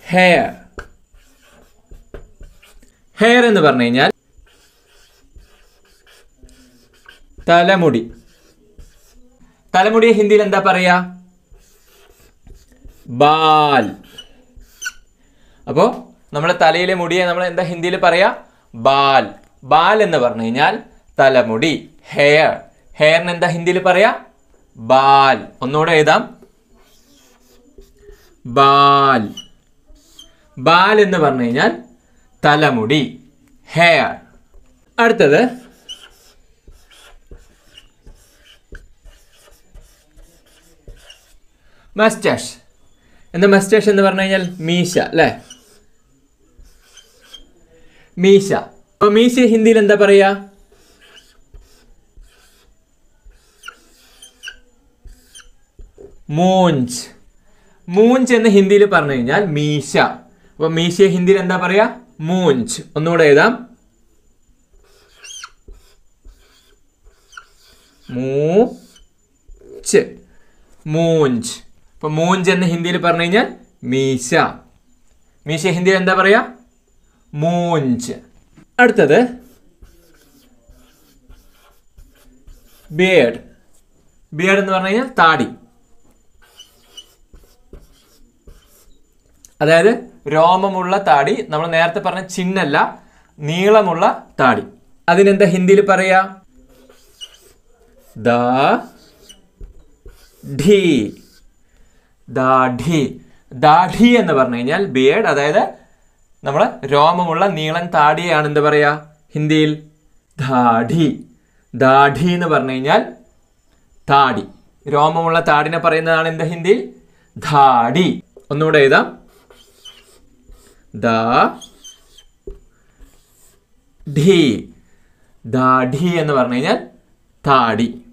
hair hair എന്ന് പറഞ്ഞു കഴിഞ്ഞാൽ തലമുടി തലമുടിയെ ഹിന്ദിയിൽ എന്താ പറയാ ബാൽ അപ്പോ നമ്മുടെ തലയിലെ മുടിയെ നമ്മൾ എന്താ ഹിന്ദിയിൽ പറയാ ബാൽ ബാൽ എന്ന് പറഞ്ഞു കഴിഞ്ഞാൽ തലമുടി ഹെയർ ഹെയറിന് എന്താ ഹിന്ദിയിൽ പറയാ ബാൽ ഒന്നുകൂടെ എഴുതാം ബാൽ ബാൽ എന്ന് പറഞ്ഞു കഴിഞ്ഞാൽ തലമുടി ഹെയർ അടുത്തത് മസ്റ്റാഷ് എന്താ മസ്റ്റാഷ് എന്ന് പറഞ്ഞു കഴിഞ്ഞാൽ മീശ അല്ലേ മീശ അപ്പൊ മീശ ഹിന്ദിയിൽ എന്താ പറയാ മൂഞ്ച് മൂഞ്ച് എന്ന് ഹിന്ദിയിൽ പറഞ്ഞു കഴിഞ്ഞാൽ മീശ അപ്പൊ മീശയെ ഹിന്ദിയിൽ എന്താ പറയാ മൂഞ്ച് ഒന്നുകൂടെ എഴുതാം മൂച്ച് മൂഞ്ച് അപ്പൊ മൂഞ്ച് എന്ന് ഹിന്ദിയിൽ പറഞ്ഞു കഴിഞ്ഞാൽ മീശ മീശ ഹിന്ദിയിൽ എന്താ പറയാ മൂഞ്ച് അടുത്തത് ബിയേഡ് ബിയേഡ് എന്ന് പറഞ്ഞു കഴിഞ്ഞാൽ താടി അതായത് രോമമുള്ള താടി നമ്മൾ നേരത്തെ പറഞ്ഞ ചിന്നല്ല നീളമുള്ള താടി അതിനെന്താ ഹിന്ദിയിൽ പറയാ ദ ഢി ദാഢി ദാഢി എന്ന് പറഞ്ഞു കഴിഞ്ഞാൽ ബിയേഡ് അതായത് നമ്മൾ രോമമുള്ള നീളൻ താടിയാണ് എന്താ പറയാ ഹിന്ദിയിൽ ദാഢി ദാഢി എന്ന് പറഞ്ഞു കഴിഞ്ഞാൽ താടി രോമമുള്ള താടിനെ പറയുന്നതാണ് എന്താ ഹിന്ദിയിൽ ധാടി ഒന്നുകൂടെ എഴുതാം ദ ഢി ദാഢി എന്ന് പറഞ്ഞു കഴിഞ്ഞാൽ താടി